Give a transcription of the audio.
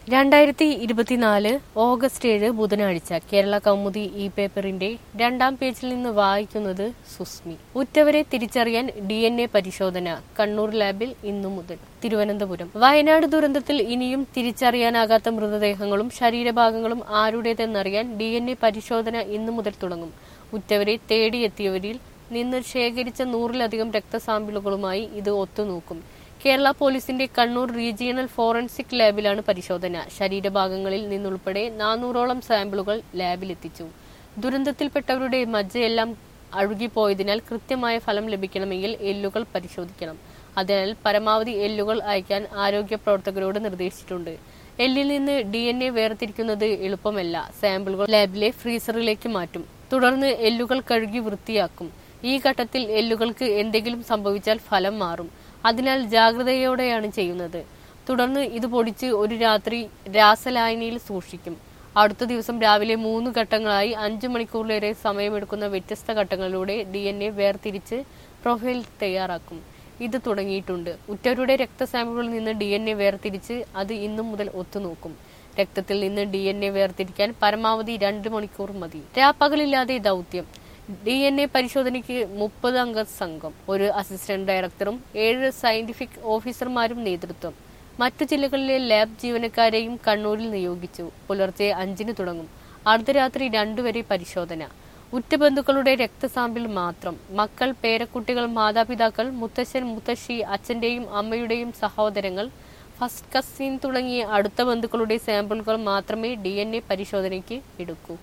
രണ്ടായിരത്തി ഇരുപത്തിനാല് ഓഗസ്റ്റ് ഏഴ് ബുധനാഴ്ച കേരള കൗമുദി ഇ പേപ്പറിന്റെ രണ്ടാം പേജിൽ നിന്ന് വായിക്കുന്നത് സുസ്മി ഉറ്റവരെ തിരിച്ചറിയാൻ ഡി എൻ എ പരിശോധന കണ്ണൂർ ലാബിൽ ഇന്നു മുതൽ തിരുവനന്തപുരം വയനാട് ദുരന്തത്തിൽ ഇനിയും തിരിച്ചറിയാനാകാത്ത മൃതദേഹങ്ങളും ശരീരഭാഗങ്ങളും ആരുടേതെന്നറിയാൻ ഡി എൻ എ പരിശോധന ഇന്നു മുതൽ തുടങ്ങും ഉറ്റവരെ തേടിയെത്തിയവരിൽ നിന്ന് ശേഖരിച്ച നൂറിലധികം രക്തസാമ്പിളുകളുമായി ഇത് ഒത്തുനോക്കും കേരള പോലീസിന്റെ കണ്ണൂർ റീജിയണൽ ഫോറൻസിക് ലാബിലാണ് പരിശോധന ശരീരഭാഗങ്ങളിൽ നിന്നുൾപ്പെടെ നാനൂറോളം സാമ്പിളുകൾ ലാബിലെത്തിച്ചു ദുരന്തത്തിൽപ്പെട്ടവരുടെ മജ്ജയെല്ലാം അഴുകിപ്പോയതിനാൽ കൃത്യമായ ഫലം ലഭിക്കണമെങ്കിൽ എല്ലുകൾ പരിശോധിക്കണം അതിനാൽ പരമാവധി എല്ലുകൾ അയക്കാൻ ആരോഗ്യ പ്രവർത്തകരോട് നിർദ്ദേശിച്ചിട്ടുണ്ട് എല്ലിൽ നിന്ന് ഡി എൻ എ വേർതിരിക്കുന്നത് എളുപ്പമല്ല സാമ്പിളുകൾ ലാബിലെ ഫ്രീസറിലേക്ക് മാറ്റും തുടർന്ന് എല്ലുകൾ കഴുകി വൃത്തിയാക്കും ഈ ഘട്ടത്തിൽ എല്ലുകൾക്ക് എന്തെങ്കിലും സംഭവിച്ചാൽ ഫലം മാറും അതിനാൽ ജാഗ്രതയോടെയാണ് ചെയ്യുന്നത് തുടർന്ന് ഇത് പൊടിച്ച് ഒരു രാത്രി രാസലായനിയിൽ സൂക്ഷിക്കും അടുത്ത ദിവസം രാവിലെ മൂന്ന് ഘട്ടങ്ങളായി അഞ്ചു മണിക്കൂറിലേറെ സമയമെടുക്കുന്ന വ്യത്യസ്ത ഘട്ടങ്ങളിലൂടെ ഡി എൻ എ വേർതിരിച്ച് പ്രൊഫൈൽ തയ്യാറാക്കും ഇത് തുടങ്ങിയിട്ടുണ്ട് ഉറ്റവരുടെ രക്തസാമ്പിളുകളിൽ നിന്ന് ഡി എൻ എ വേർതിരിച്ച് അത് ഇന്നു മുതൽ ഒത്തുനോക്കും രക്തത്തിൽ നിന്ന് ഡി എൻ എ വേർതിരിക്കാൻ പരമാവധി രണ്ട് മണിക്കൂർ മതി രാപ്പകലില്ലാതെ ദൗത്യം ഡി എൻ എ പരിശോധനയ്ക്ക് മുപ്പത് അംഗ സംഘം ഒരു അസിസ്റ്റന്റ് ഡയറക്ടറും ഏഴ് സയന്റിഫിക് ഓഫീസർമാരും നേതൃത്വം മറ്റു ജില്ലകളിലെ ലാബ് ജീവനക്കാരെയും കണ്ണൂരിൽ നിയോഗിച്ചു പുലർച്ചെ അഞ്ചിന് തുടങ്ങും അർദ്ധരാത്രി രണ്ടുവരെ പരിശോധന ഉറ്റ ബന്ധുക്കളുടെ രക്തസാമ്പിൾ മാത്രം മക്കൾ പേരക്കുട്ടികൾ മാതാപിതാക്കൾ മുത്തശ്ശൻ മുത്തശ്ശി അച്ഛന്റെയും അമ്മയുടെയും സഹോദരങ്ങൾ ഫസ്റ്റ് കസിൻ തുടങ്ങിയ അടുത്ത ബന്ധുക്കളുടെ സാമ്പിളുകൾ മാത്രമേ ഡി പരിശോധനയ്ക്ക് എടുക്കൂ